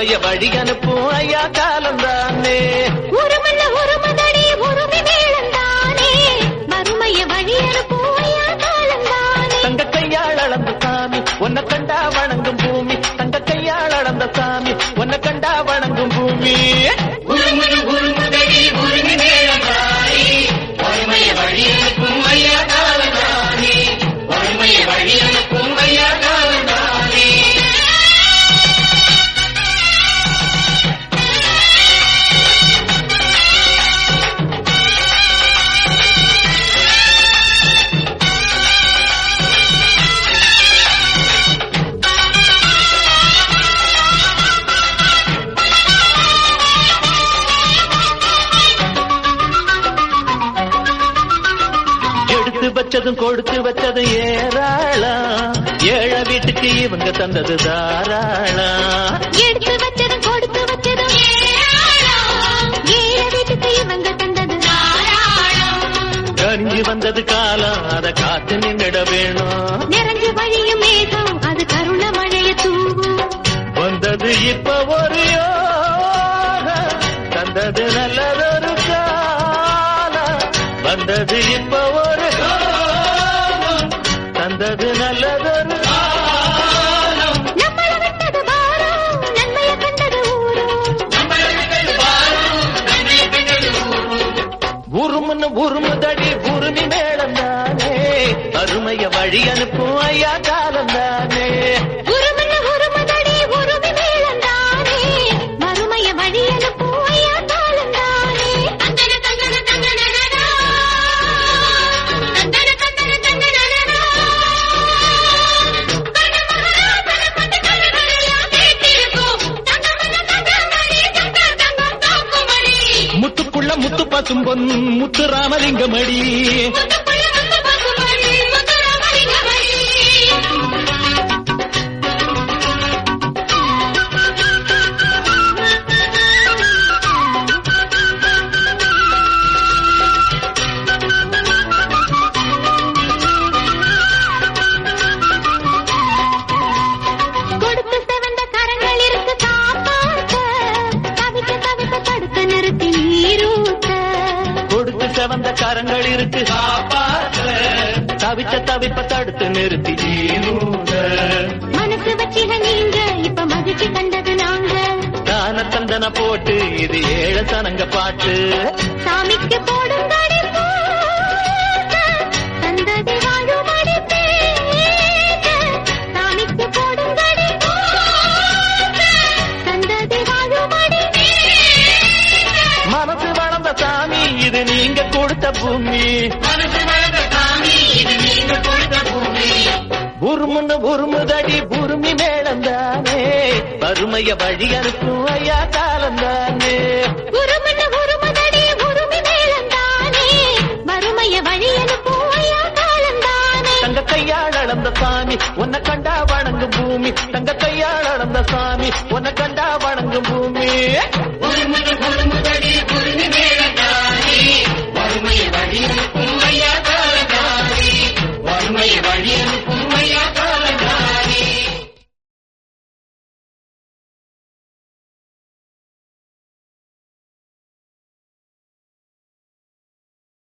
வறுமைய வழி அனுப்பும் ஐயா காலந்தானே ஒரு மல்ல ஒரு மதடி உருமி மேளந்தானே மறுமைய வழி அனுப்பும் ஐயா காலந்தானே தங்க கையால் அளந்த சாமி உன்னை கண்டா வணங்கும் பூமி தங்க கையால் அளந்த சாமி உன்னை கண்டா வணங்கும் பூமி உருமுரு உருமுதடி உருமி மேளந்தானே வறுமைய வழி அனுப்பும் ஐயா காலந்தானே வறுமைய வழி அனுப்பும் ஐயா காலந்தானே எடுத்து வச்சதும் கொடுத்து வச்சதும் ஏராளம் ஏழ வீட்டுக்கு இவங்க தந்தது தாராளம் எடுத்து வச்சதும் கொடுத்து வச்சதும் ஏராளம். ஏழை வீட்டுக்கு இவங்க தந்தது தாராளம். கரிஞ்சு வந்தது காலம் அத காத்து நின்னுட வேணும் நிறைஞ்சு வழியும் மேகம் அது கருண மழைய தூவும் வந்தது இப்ப ஒரு யோகம், தந்தது நல்லதொரு காலம் வந்தது இப்ப ஒரு யோகம், தந்தது நல்லதொரு காலம் நம்மள விட்டது பாரம் நன்மைய கண்டது ஊரும் உருமுன்னு உருமுதடி உருமி மேளம் தானே அருமைய வழி அனுப்பும் ஐயா காலம் தானே உருமன உருமதடி உருமி மேளந்தானே மறுமைய வழி அனுப்பும் ஐயா காலந்தானே தந்தன தந்தன தந்தனனனா தந்தன தந்தன தந்தனனனா கண்ணமகரா பரப்பட்டு கண்ணகரையா கேட்டிருக்கும் தங்கமன தங்கமணி தங்க தங்கம் தாக்குமணி முத்துக்குள்ள முத்து பசும் பொன் முத்து ராமலிங்கமடி முத்துப்புள்ள முத்து பசுமணி முத்து ராமலிங்கமணி கொடுத்து செவந்த கரங்கள் இருக்கு காப்பாத்த தவிக்க தவிக்க தடுத்து நிறுத்தி நீரூத்த கொடுத்து செவந்த கரங்கள் இருக்கு காப்பாற்ற தவிச்ச தவிப்ப தடுத்து நிறுத்தி நீரூட. மனசு வச்சிக நீங்க இப்ப மகிழ்ச்சி கண்டது நாங்க தான தந்தன போட்டு இது ஏழ சனங்க பாட்டு சாமிக்கு போடும் தடி போட்ட, தந்ததி வாழுமடி பேட்ட. சாமிக்கு போடும் தடி போட்ட, தந்ததி வாழுமடி பேட்ட. மனசு வளர்ந்த சாமி இது நீங்க கொடுத்த பூமி மனசு வளர்ந்த சாமி இது நீங்க கொடுத்த பூமி உருமுன்னு உருமுதடி உருமி மேளந்தானே வறுமைய வழி அனுப்பும் ஐயா காலந்தானே உருமன உருமதடி உருமி மேளந்தானே வறுமைய வழி அனுப்பும் ஐயா காலந்தானே தங்க கையால் அளந்த சாமி உன்னை கண்டா வணங்கும் பூமி தங்க கையால் அளந்த சாமி உன்னை கண்டா வணங்கும் பூமி உருமுரு